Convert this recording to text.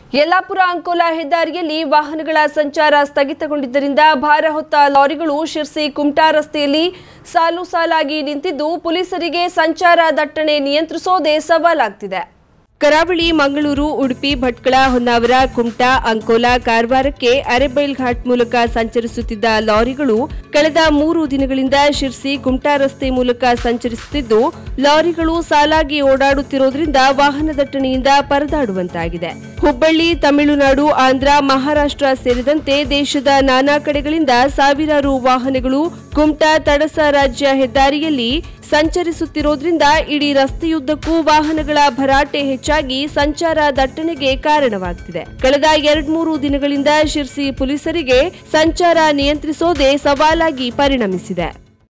ಯಲ್ಲಾಪುರ ಅಂಕೋಲಾ ಹೆದ್ದಾರಿಯಲ್ಲಿ ವಾಹನಗಳ ಸಂಚಾರ ಸ್ಥಗಿತಗೊಂಡಿದ್ದರಿಂದ ಭಾರ ಹೊತ್ತ ಲಾರಿಗಳು ಶಿರ್ಸಿ ಕುಮಟಾ ರಸ್ತೆಯಲ್ಲಿ ಸಾಲು ಸಾಲಾಗಿ ನಿಂತಿದ್ದು ಪೊಲೀಸರಿಗೆ ಸಂಚಾರ ದಟ್ಟಣೆ ನಿಯಂತ್ರಿಸೋದೇ ಸವಾಲಾಗ್ತಿದೆ ಕರಾವಳಿ ಮಂಗಳೂರು ಉಡುಪಿ ಭಟ್ಕಳ ಹೊನ್ನಾವರ ಕುಮಟಾ ಅಂಕೋಲಾ ಕಾರವಾರಕ್ಕೆ ಅರೆಬೈಲ್ ಘಾಟ್ ಮೂಲಕ ಸಂಚರಿಸುತ್ತಿದ್ದ ಲಾರಿಗಳು ಕಳೆದ ಮೂರು ದಿನಗಳಿಂದ ಶಿರ್ಸಿ ಕುಮಟಾ ರಸ್ತೆ ಮೂಲಕ ಸಂಚರಿಸುತ್ತಿದ್ದು ಲಾರಿಗಳು ಸಾಲಾಗಿ ಓಡಾಡುತ್ತಿರುವುದರಿಂದ ವಾಹನ ದಟ್ಟಣೆಯಿಂದ ಪರದಾಡುವಂತಾಗಿದೆ ಹುಬ್ಬಳ್ಳಿ ತಮಿಳುನಾಡು ಆಂಧ್ರ ಮಹಾರಾಷ್ಟ್ರ ಸೇರಿದಂತೆ ದೇಶದ ನಾನಾ ಕಡೆಗಳಿಂದ ಸಾವಿರಾರು ವಾಹನಗಳು ಕುಮಟಾ ತಡಸ ರಾಜ್ಯ ಹೆದ್ದಾರಿಯಲ್ಲಿ ಸಂಚರಿಸುತ್ತಿರೋದ್ರಿಂದ ಇಡೀ ರಸ್ತೆಯುದ್ದಕ್ಕೂ ವಾಹನಗಳ ಭರಾಟೆ ಹೆಚ್ಚಾಗಿ ಸಂಚಾರ ದಟ್ಟಣೆಗೆ ಕಾರಣವಾಗ್ತಿದೆ ಕಳೆದ ಎರಡ್ಮೂರು ದಿನಗಳಿಂದ ಶಿರ್ಸಿ ಪೊಲೀಸರಿಗೆ ಸಂಚಾರ ನಿಯಂತ್ರಿಸೋದೇ ಸವಾಲಾಗಿ ಪರಿಣಮಿಸಿದೆ